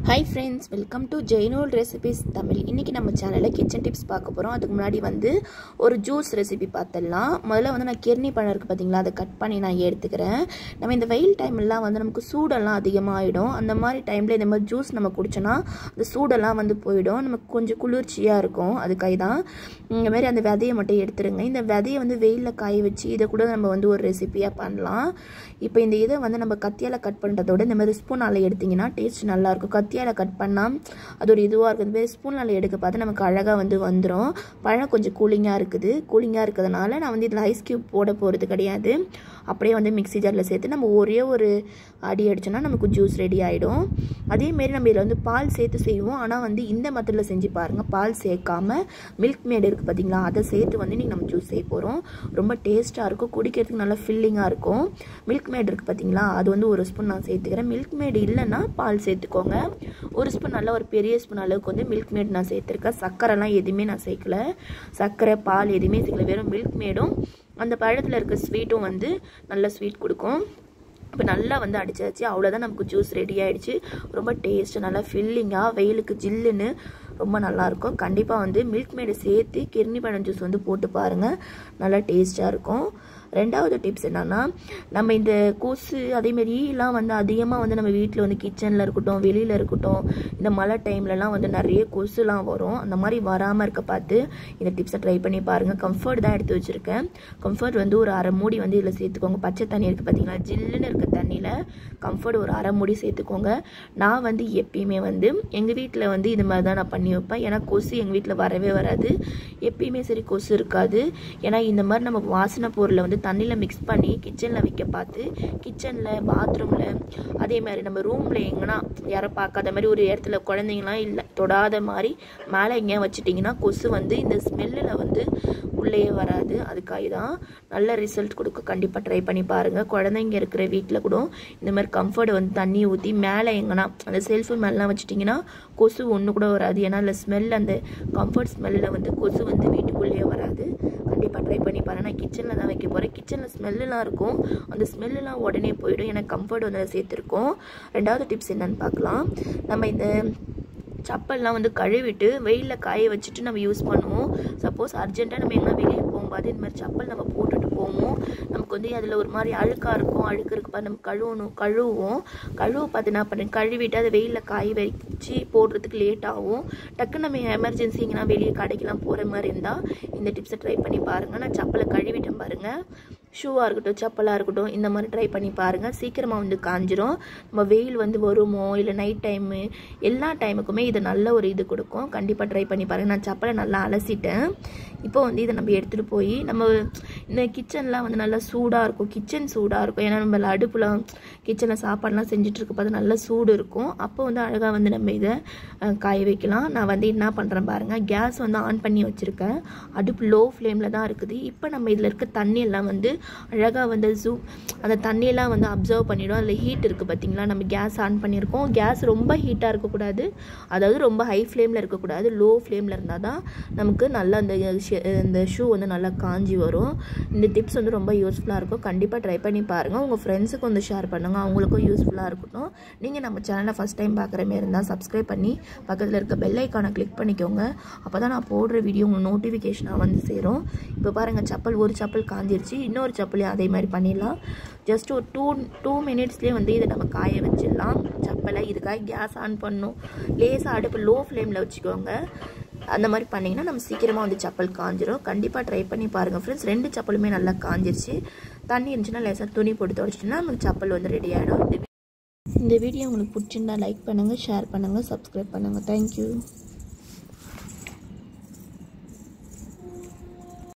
hi friends welcome to ஜெய்னோல் recipes Tamil இன்றைக்கி நம்ம சேனலில் கிச்சன் டிப்ஸ் பார்க்க போகிறோம் அதுக்கு முன்னாடி வந்து ஒரு ஜூஸ் ரெசிபி பார்த்துடலாம் முதல்ல வந்து நான் கிர்னி பழம் இருக்குது பார்த்தீங்களா அதை கட் பண்ணி நான் எடுத்துக்கிறேன் நம்ம இந்த வெயில் டைம்லாம் வந்து நமக்கு சூடெல்லாம் அதிகமாகிடும் அந்த மாதிரி டைமில் இந்த மாதிரி ஜூஸ் நம்ம குடிச்சோன்னா அந்த சூடெல்லாம் வந்து போயிடும் நமக்கு கொஞ்சம் குளிர்ச்சியாக இருக்கும் அதுக்காக தான் இந்த மாதிரி அந்த விதையை மட்டும் எடுத்துருங்க இந்த விதையை வந்து வெயிலில் காய வச்சு இதை கூட நம்ம வந்து ஒரு ரெசிபியாக பண்ணலாம் இப்போ இந்த இதை வந்து நம்ம கத்தியால் கட் பண்ணுறதோட இந்த மாதிரி ஸ்பூனால் எடுத்திங்கன்னா டேஸ்ட் நல்லாயிருக்கும் கத்தியால் கட் பண்ணால் அது ஒரு இதுவாக இருக்குது இந்த மாதிரி ஸ்பூனால் எடுக்க பார்த்து நமக்கு அழகாக வந்து வந்துடும் பழம் கொஞ்சம் கூலிங்காக இருக்குது கூலிங்காக இருக்கிறதுனால நான் வந்து இதில் ஐஸ் க்யூப் போட போகிறது கிடையாது அப்படியே வந்து மிக்ஸி ஜாரில் சேர்த்து நம்ம ஒரே ஒரு அடி அடிச்சோன்னா நமக்கு ஜூஸ் ரெடி ஆகிடும் அதேமாரி நம்ம இதில் வந்து பால் சேர்த்து செய்வோம் ஆனால் வந்து இந்த மெத்தடில் செஞ்சு பாருங்கள் பால் சேர்க்காம மில்க் மேடு இருக்குது பார்த்தீங்களா அதை சேர்த்து வந்து இன்றைக்கி நம்ம ஜூஸ் செய்ய போகிறோம் ரொம்ப டேஸ்ட்டாக இருக்கும் குடிக்கிறதுக்கு நல்லா ஃபில்லிங்காக இருக்கும் மில்க் மேட் இருக்குது பார்த்தீங்களா அது வந்து ஒரு ஸ்பூன் நான் சேர்த்துக்கிறேன் மில்க் மேடு இல்லைன்னா பால் சேர்த்துக்கோங்க ஒரு ஸ்பூன் நல்ல ஒரு பெரிய ஸ்பூன் அளவுக்கு வந்து மில்க் மேட் நான் சேர்த்துருக்கேன் சர்க்கரைலாம் எதுவுமே நான் சேர்க்கல சர்க்கரை பால் எதுவுமே சேர்க்கல வெறும் மில்க் மேடும் அந்த பழத்தில் இருக்க ஸ்வீட்டும் வந்து நல்ல ஸ்வீட் கொடுக்கும் இப்போ நல்லா வந்து அடிச்சாச்சு அவ்வளோதான் நமக்கு ஜூஸ் ரெடி ஆகிடுச்சு ரொம்ப டேஸ்ட்டு நல்லா ஃபில்லிங்காக வெயிலுக்கு ஜில்லுன்னு ரொம்ப நல்லாயிருக்கும் கண்டிப்பாக வந்து மில்க் மேடை சேர்த்து கிர்னி பழம் ஜூஸ் வந்து போட்டு பாருங்கள் நல்லா டேஸ்ட்டாக இருக்கும் ரெண்டாவது டிப்ஸ் என்னன்னா நம்ம இந்த கொசு அதேமாரிலாம் வந்து அதிகமாக வந்து நம்ம வீட்டில் வந்து கிச்சனில் இருக்கட்டும் வெளியில் இருக்கட்டும் இந்த மழை டைம்லலாம் வந்து நிறைய கொசுலாம் வரும் அந்த மாதிரி வராமல் இருக்க பார்த்து இந்த டிப்ஸை ட்ரை பண்ணி பாருங்கள் கம்ஃபர்ட் தான் எடுத்து வச்சுருக்கேன் கம்ஃபர்ட் வந்து ஒரு அரை மூடி வந்து இதில் சேர்த்துக்கோங்க பச்சை தண்ணி இருக்குது பார்த்தீங்களா ஜில்லுன்னு இருக்க தண்ணியில் கம்ஃபர்ட் ஒரு அரை மூடி சேர்த்துக்கோங்க நான் வந்து எப்பயுமே வந்து எங்கள் வீட்டில் வந்து இது மாதிரி தான் நான் பண்ணி வைப்பேன் ஏன்னா கொசு எங்கள் வீட்டில் வரவே வராது எப்பயுமே சரி கொசு இருக்காது ஏன்னா இந்த மாதிரி நம்ம வாசனை பொருளை வந்து தண்ணியில் மிக்ஸ் பண்ணி கிச்சனில் வைக்க பார்த்து கிச்சனில் பாத்ரூமில் அதே மாதிரி நம்ம ரூமில் எங்கன்னா யாரும் பார்க்காத மாதிரி ஒரு இடத்துல குழந்தைங்களாம் இல்லை தொடாத மாதிரி மேலே எங்கேயா வச்சுட்டிங்கன்னா கொசு வந்து இந்த ஸ்மெல்லில் வந்து உள்ளே வராது அதுக்காக தான் நல்ல ரிசல்ட் கொடுக்கும் கண்டிப்பாக ட்ரை பண்ணி பாருங்கள் குழந்தைங்க இருக்கிற வீட்டில் கூட இந்த மாதிரி கம்ஃபர்ட் வந்து தண்ணி ஊற்றி மேலே எங்கன்னா அந்த செல்ஃபு மேலாம் வச்சுட்டிங்கன்னா கொசு ஒன்று கூட வராது ஏன்னா அதில் ஸ்மெல் அந்த கம்ஃபர்ட் ஸ்மெல்லில் வந்து கொசு வந்து வீட்டுக்குள்ளேயே வராது கண்டிப்பாக ட்ரை பண்ணி பாருங்கள் நான் கிச்சனில் தான் வைக்க போகிறேன் கிச்சனில் ஸ்மெல்லாம் இருக்கும் அந்த ஸ்மெல்லாம் உடனே போயிடும் எனக்கு கம்ஃபர்ட் வந்து சேர்த்துருக்கோம் ரெண்டாவது டிப்ஸ் என்னன்னு பார்க்கலாம் நம்ம இந்த சப்பல்லாம் வந்து கழுவிட்டு வெயிலில் காய வச்சுட்டு நம்ம யூஸ் பண்ணுவோம் சப்போஸ் அர்ஜென்ட்டாக நம்ம எங்கே வெளியே போகும்போது இந்த மாதிரி சப்பல் நம்ம போட்டுட்டு போவோம் நமக்கு வந்து அதில் ஒரு மாதிரி அழுக்காக இருக்கும் அழுக்கு இருக்குப்பா நம்ம கழுவணும் கழுவுவோம் கழுவ பார்த்து என்ன பண்ணுறேன் கழுவிட்டு அதை வெயிலில் காய வச்சு போடுறதுக்கு லேட் ஆகும் டக்குன்னு நம்ம எமர்ஜென்சி எங்கன்னா வெளியே கடைக்கெல்லாம் போகிற மாதிரி இருந்தால் இந்த டிப்ஸை ட்ரை பண்ணி பாருங்கள் நான் சப்பலை கழுவிட்டேன் பாருங்கள் ஷூவாக இருக்கட்டும் செப்பலாக இருக்கட்டும் இந்த மாதிரி ட்ரை பண்ணி பாருங்கள் சீக்கிரமாக வந்து காஞ்சிரும் நம்ம வெயில் வந்து வருமோ இல்லை நைட் டைமு எல்லா டைமுக்குமே இது நல்ல ஒரு இது கொடுக்கும் கண்டிப்பாக ட்ரை பண்ணி பாருங்கள் நான் செப்பலை நல்லா அலசிட்டேன் இப்போ வந்து இதை நம்ம எடுத்துகிட்டு போய் நம்ம இந்த கிச்சன்லாம் வந்து நல்லா சூடாக இருக்கும் கிச்சன் சூடாக இருக்கும் ஏன்னா நம்ம அடுப்பில் கிச்சனில் சாப்பாடுலாம் செஞ்சுட்டு இருக்க பார்த்து நல்லா சூடு இருக்கும் அப்போ வந்து அழகாக வந்து நம்ம இதை காய வைக்கலாம் நான் வந்து என்ன பண்ணுறேன் பாருங்கள் கேஸ் வந்து ஆன் பண்ணி வச்சுருக்கேன் அடுப்பு லோ ஃப்ளேமில் தான் இருக்குது இப்போ நம்ம இதில் இருக்க தண்ணி எல்லாம் வந்து அழகாக வந்து ஜூ அந்த தண்ணியெல்லாம் வந்து அப்சர்வ் பண்ணிவிடும் அதில் ஹீட் இருக்குது பார்த்தீங்களா நம்ம கேஸ் ஆன் பண்ணியிருக்கோம் கேஸ் ரொம்ப ஹீட்டாக இருக்கக்கூடாது அதாவது ரொம்ப ஹை ஃப்ளேமில் இருக்கக்கூடாது லோ ஃப்ளேமில் இருந்தால் தான் நமக்கு நல்லா அந்த இந்த ஷூ வந்து நல்லா காஞ்சி வரும் இந்த டிப்ஸ் வந்து ரொம்ப யூஸ்ஃபுல்லாக இருக்கும் கண்டிப்பாக ட்ரை பண்ணி பாருங்கள் உங்கள் ஃப்ரெண்ட்ஸுக்கு வந்து ஷேர் பண்ணுங்கள் அவங்களுக்கும் யூஸ்ஃபுல்லாக இருக்கட்டும் நீங்கள் நம்ம சேனலை ஃபஸ்ட் டைம் பார்க்குற மாரி இருந்தால் சப்ஸ்கிரைப் பண்ணி பக்கத்தில் இருக்க பெல் ஐக்கானை கிளிக் பண்ணிக்கோங்க அப்போ தான் நான் போடுற வீடியோ உங்களுக்கு நோட்டிஃபிகேஷனாக வந்து சேரும் இப்போ பாருங்கள் சப்பல் ஒரு சப்பல் காஞ்சிருச்சு இன்னொரு சப்பலையும் அதே மாதிரி பண்ணிடலாம் ஜஸ்ட் ஒரு டூ டூ மினிட்ஸ்லேயே வந்து இதை நம்ம காய வச்சிடலாம் சப்பலை இதுக்காக கேஸ் ஆன் பண்ணும் லேசாக அடுப்பு லோ ஃப்ளேமில் வச்சுக்கோங்க அந்த மாதிரி பண்ணிங்கன்னா நம்ம சீக்கிரமாக வந்து சப்பல் காஞ்சிரும் கண்டிப்பாக ட்ரை பண்ணி பாருங்கள் ஃப்ரெண்ட்ஸ் ரெண்டு சப்பலுமே நல்லா காஞ்சிருச்சு தண்ணி இருந்துச்சுன்னா லேசாக துணி போட்டு தொடச்சிட்டோம்னா நமக்கு சப்பல் வந்து ரெடி ஆகிடும் இந்த வீடியோ உங்களுக்கு பிடிச்சிருந்தா லைக் பண்ணுங்கள் ஷேர் பண்ணுங்கள் சப்ஸ்கிரைப் பண்ணுங்கள் தேங்க்யூ